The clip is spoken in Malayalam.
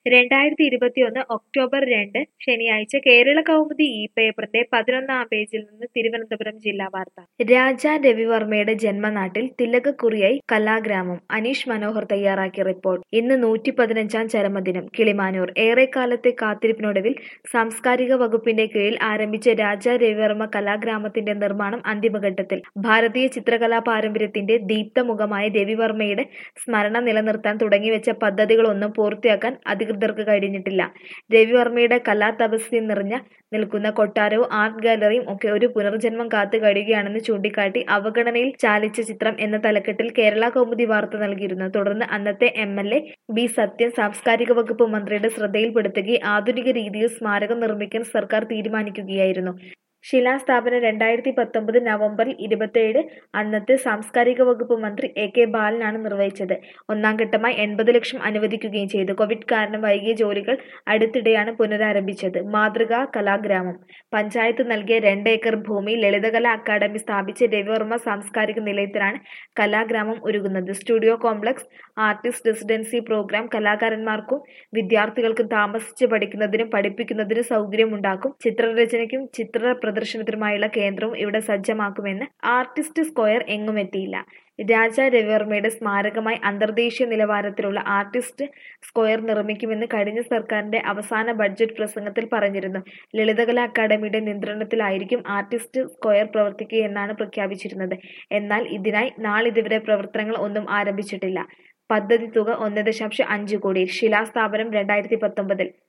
രണ്ടായിരത്തി ഇരുപത്തിയൊന്ന് ഒക്ടോബർ രണ്ട് ശനിയാഴ്ച കേരള കൗമുദി ഈ പേപ്പറിന്റെ പതിനൊന്നാം പേജിൽ നിന്ന് തിരുവനന്തപുരം ജില്ലാ വാർത്ത രാജാ രവിവർമ്മയുടെ ജന്മനാട്ടിൽ തിലകക്കുറിയായി കലാഗ്രാമം അനീഷ് മനോഹർ തയ്യാറാക്കിയ റിപ്പോർട്ട് ഇന്ന് നൂറ്റി പതിനഞ്ചാം ചരമദിനം കിളിമാനൂർ ഏറെക്കാലത്തെ കാത്തിരിപ്പിനൊടുവിൽ സാംസ്കാരിക വകുപ്പിന്റെ കീഴിൽ ആരംഭിച്ച രാജാ രവിവർമ്മ കലാഗ്രാമത്തിന്റെ നിർമ്മാണം അന്തിമഘട്ടത്തിൽ ഭാരതീയ ചിത്രകലാ പാരമ്പര്യത്തിന്റെ ദീപ്തമുഖമായ രവിവർമ്മയുടെ സ്മരണ നിലനിർത്താൻ തുടങ്ങിവെച്ച പദ്ധതികളൊന്നും പൂർത്തിയാക്കാൻ അധികൃതർക്ക് കഴിഞ്ഞിട്ടില്ല രവിവർമ്മയുടെ കലാ തപസ്യ നിറഞ്ഞ നിൽക്കുന്ന കൊട്ടാരവും ആർട്ട് ഗാലറിയും ഒക്കെ ഒരു പുനർജന്മം കാത്തു കഴിയുകയാണെന്ന് ചൂണ്ടിക്കാട്ടി അവഗണനയിൽ ചാലിച്ച ചിത്രം എന്ന തലക്കെട്ടിൽ കേരള കൗമുദി വാർത്ത നൽകിയിരുന്നു തുടർന്ന് അന്നത്തെ M L A B Sathyan സാംസ്കാരിക വകുപ്പ് മന്ത്രിയുടെ ശ്രദ്ധയിൽപ്പെടുത്തുകയും ആധുനിക രീതിയിൽ സ്മാരകം നിർമ്മിക്കാൻ സർക്കാർ തീരുമാനിക്കുകയായിരുന്നു ശിലാസ്ഥാപനം രണ്ടായിരത്തി പത്തൊമ്പത് നവംബർ ഇരുപത്തിയേഴ് അന്നത്തെ സാംസ്കാരിക വകുപ്പ് മന്ത്രി എ കെ ബാലനാണ് നിർവഹിച്ചത് ഒന്നാം ഘട്ടമായി എൺപത് ലക്ഷം അനുവദിക്കുകയും ചെയ്തു കോവിഡ് കാരണം വൈകിയ ജോലികൾ അടുത്തിടെയാണ് പുനരാരംഭിച്ചത് മാതൃകാ കലാഗ്രാമം പഞ്ചായത്ത് നൽകിയ രണ്ട് ഏക്കർ ഭൂമി ലളിതകലാ അക്കാദമി സ്ഥാപിച്ച രവിവർമ്മ സാംസ്കാരിക നിലയത്തിലാണ് കലാഗ്രാമം ഒരുങ്ങുന്നത് studio complex artist residency program കലാകാരന്മാർക്കും വിദ്യാർത്ഥികൾക്കും താമസിച്ച് പഠിക്കുന്നതിനും പഠിപ്പിക്കുന്നതിനും സൗകര്യമുണ്ടാക്കും ചിത്രരചനയ്ക്കും ചിത്ര പ്രദർശനത്തിനുമായുള്ള കേന്ദ്രവും ഇവിടെ സജ്ജമാക്കുമെന്ന് ആർട്ടിസ്റ്റ് സ്ക്വയർ എങ്ങും എത്തിയില്ല രാജാ രവിവർമ്മയുടെ സ്മാരകമായി അന്തർദേശീയ നിലവാരത്തിലുള്ള ആർട്ടിസ്റ്റ് സ്ക്വയർ നിർമ്മിക്കുമെന്ന് കഴിഞ്ഞ സർക്കാരിന്റെ അവസാന ബഡ്ജറ്റ് പ്രസംഗത്തിൽ പറഞ്ഞിരുന്നു ലളിതകലാ അക്കാദമിയുടെ നിയന്ത്രണത്തിലായിരിക്കും ആർട്ടിസ്റ്റ് സ്ക്വയർ പ്രവർത്തിക്കുക എന്നാണ് പ്രഖ്യാപിച്ചിരുന്നത് എന്നാൽ ഇതിനായി നാളിതുവരെ പ്രവർത്തനങ്ങൾ ഒന്നും ആരംഭിച്ചിട്ടില്ല പദ്ധതി തുക ഒന്ന് ദശാംശം അഞ്ച് കോടി ശിലാസ്ഥാപനം രണ്ടായിരത്തി പത്തൊമ്പതിൽ